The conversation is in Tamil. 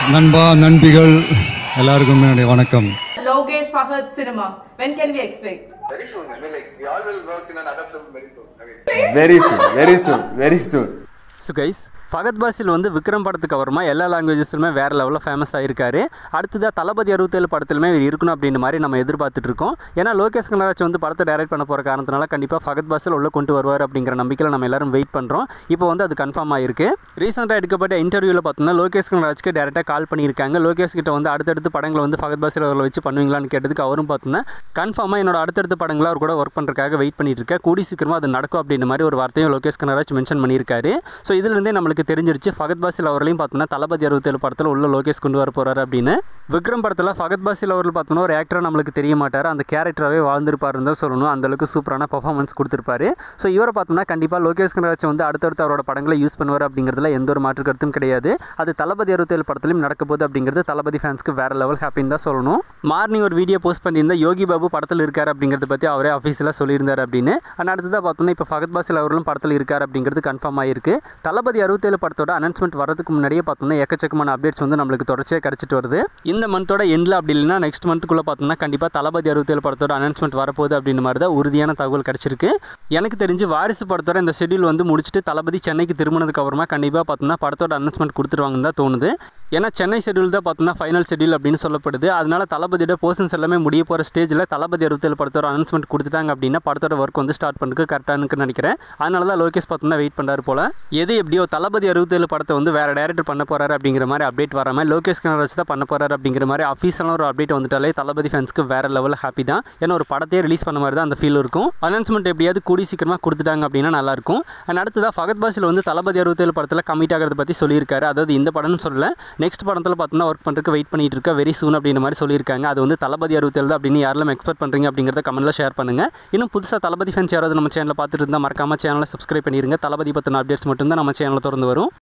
நண்பா நண்பிகள் எல்லாருக்கும் என்னுடைய வணக்கம் Logesh Fahad cinema. When can we expect? Very soon. I mean, like, we all will work in another film very soon. I mean, very soon very soon very soon so guys Fahadh Faasil வந்து விக்ரம் படத்துக்கு அப்புறமா எல்லா லாங்குவேஜஸ்லுமே வேறு லெவலில் ஃபேமஸ் ஆயிருக்காரு அடுத்ததாக தளபதி அறுபத்தேழு படத்துலையுமே இவர் இருக்கணும் அப்படின்ற மாதிரி நம்ம எதிர்பார்த்துட்டு இருக்கோம் ஏன்னா லோகேஷ் கனராஜ் வந்து படத்தை டைரக்ட் பண்ண போகிற காரணத்தினால கண்டிப்பாக ஃபகத் பாசில் உள்ள கொண்டு வருவார் அப்படிங்கிற நம்பிக்கையில் நம்ம எல்லாரும் வெயிட் பண்ணுறோம் இப்போ வந்து அது கன்ஃபார்ம் ஆயிருக்கு ரீசெண்டாக எடுக்கப்பட்ட இன்டர்வியூவில் பார்த்தோம்னா லோகேஷ் கனராஜ்க்கு டேரெக்டாக கால் பண்ணியிருக்காங்க லோகேஷ் கிட்ட வந்து அடுத்தடுத்து படங்களை வந்து ஃபகத் பாசில் அவர்களை வச்சு பண்ணுவீங்களான்னு கேட்டதுக்கு அவரும் பார்த்தோன்னா கன்ஃபார்மாக என்னோட அடுத்தடுத்த படங்களை அவர் கூட ஒர்க் பண்ணுறதுக்காக வெயிட் பண்ணிட்டு இருக்கேன் கூடி சீக்கிரமாக அது நடக்கும் அப்படின்ற மாதிரி ஒரு வார்த்தையும் லோகேஷ் கனராஜ் மென்ஷன் பண்ணியிருக்காரு ஸோ இதுலேருந்தே நம்மளுக்கு தெரிஞ்சிருச்சு ஃபகத் பாசில் அவர்களையும் பார்த்தோன்னா தளபதி அறுபத்தேழு படத்தில் உள்ள லோகேஷ் கொண்டு வர போகிறாரு அப்படின்னு விக்ரம் படத்தில் ஃபகத் பாசில் அவர்கள் பார்த்தோன்னா ஒரு ஆக்டராக நம்மளுக்கு தெரிய மாட்டார் அந்த கேரக்டராகவே வாழ்ந்திருப்பாருன்னு தான் சொல்லணும் அந்த அளவுக்கு சூப்பரான பர்ஃபார்மன்ஸ் கொடுத்துருப்பாரு ஸோ இவரை பார்த்தோம்னா கண்டிப்பாக லோகேஷ் கனராஜ் வந்து அடுத்தடுத்து அவரோட படங்களை யூஸ் பண்ணுவார் அப்படிங்கிறதுல எந்த ஒரு மாற்று கருத்தும் கிடையாது அது தளபதி அறுபத்தேழு படத்துலையும் நடக்க போகுது அப்படிங்கிறது தளபதி ஃபேன்ஸ்க்கு வேறு லெவல் ஹாப்பின்னு தான் சொல்லணும் மார்னிங் ஒரு வீடியோ போஸ்ட் பண்ணியிருந்தா யோகி பாபு படத்தில் இருக்கார் அப்படிங்கிறத பற்றி அவரே ஆஃபீஸில் சொல்லியிருந்தார் அப்படின்னு அண்ட் அடுத்ததாக பார்த்தோம்னா இப்போ ஃபகத் பாசில் அவர்களும் படத்தில் இருக்கார் அப்படிங்கிறது கன்ஃபார்ம் ஆயிருக்கு தளபதி அறுபத்தேழு படத்தோட அனௌன்ஸ்மெண்ட் வரதுக்கு முன்னாடியே பார்த்தோம்னா எக்கச்சக்கமான அப்டேட்ஸ் வந்து நம்மளுக்கு தொடர்ச்சியாக கிடச்சிட்டு வருது இந்த மந்தோட எண்டில் அப்படி இல்லைன்னா நெக்ஸ்ட் மந்த்துக்குள்ளே பார்த்தோம்னா கண்டிப்பாக தளபதி அறுபத்தேழு படத்தோட அனௌன்ஸ்மெண்ட் வரப்போகுது அப்படின்ற மாதிரி தான் உறுதியான தகவல் கிடச்சிருக்கு எனக்கு தெரிஞ்சு வாரிசு படத்தோட இந்த ஷெட்யூல் வந்து முடிச்சுட்டு தளபதி சென்னைக்கு திரும்பினதுக்கு அப்புறமா கண்டிப்பாக பார்த்தோம்னா படத்தோட அனௌன்ஸ்மெண்ட் கொடுத்துருவாங்கன்னு தான் தோணுது ஏன்னா சென்னை ஷெட்யூல் தான் பார்த்தோம்னா ஃபைனல் ஷெட்யூல் அப்படின்னு சொல்லப்படுது அதனால தளபதியோட போர்ஷன்ஸ் எல்லாமே முடிய போகிற ஸ்டேஜில் தளபதி அறுபத்தேழு படத்தோட அனௌன்ஸ்மெண்ட் கொடுத்துட்டாங்க அப்படின்னா படத்தோட ஒர்க் வந்து ஸ்டார்ட் பண்ணுறதுக்கு கரெக்டானு நினைக்கிறேன் அதனால தான் லோகேஷ் பார்த்தோம்னா வெயிட் பண்ணுறாரு போல எது எப்படியோ தளபதி அறுபத்தேழு படத்தை வந்து வேறு டேரக்டர் பண்ண போகிறாரு அப்படிங்கிற மாதிரி அப்டேட் வராமல் லோகேஷ் கனராஜ் தான் பண்ண போகிறாரு அப்படிங்கிற மாதிரி அஃபீஷியலான ஒரு அப்டேட் வந்துட்டாலே தளபதி ஃபேன்ஸ்க்கு வேறு லெவலில் ஹாப்பி தான் ஏன்னா ஒரு படத்தையே ரிலீஸ் பண்ண மாதிரி தான் அந்த ஃபீல் இருக்கும் அனௌன்ஸ்மெண்ட் எப்படியாவது கூடி சீக்கிரமாக கொடுத்துட்டாங்க அப்படின்னா நல்லாயிருக்கும் அண்ட் அடுத்ததாக ஃபகத் பாசில் வந்து தளபதி அறுபத்தேழு படத்தில் கமிட் ஆகிறத பற்றி சொல்லியிருக்காரு அதாவது இந்த படம்னு சொல்லல நெக்ஸ்ட் படத்தில் பார்த்தோம்னா ஒர்க் பண்ணுறதுக்கு வெயிட் பண்ணிட்டு இருக்க வெரி சூன் அப்படின்ற மாதிரி சொல்லியிருக்காங்க அது வந்து தளபதி அறுபத்தேழு தான் அப்படின்னு யாரெல்லாம் எக்ஸ்பெக்ட் பண்ணுறீங்க அப்படிங்கிறத கமெண்ட்டில் ஷேர் பண்ணுங்கள் இன்னும் புதுசாக தளபதி ஃபேன்ஸ் யாராவது நம்ம சேனலில் பார்த்துட்டு இருந்தால் மறக்காம சேனலை சப்ஸ்கிரைப் பண்ணிருங்க தளபதி பற்றின அப்டேட்ஸ் மட்டும்தான் நம்ம சேனலில் திறந்து வரும்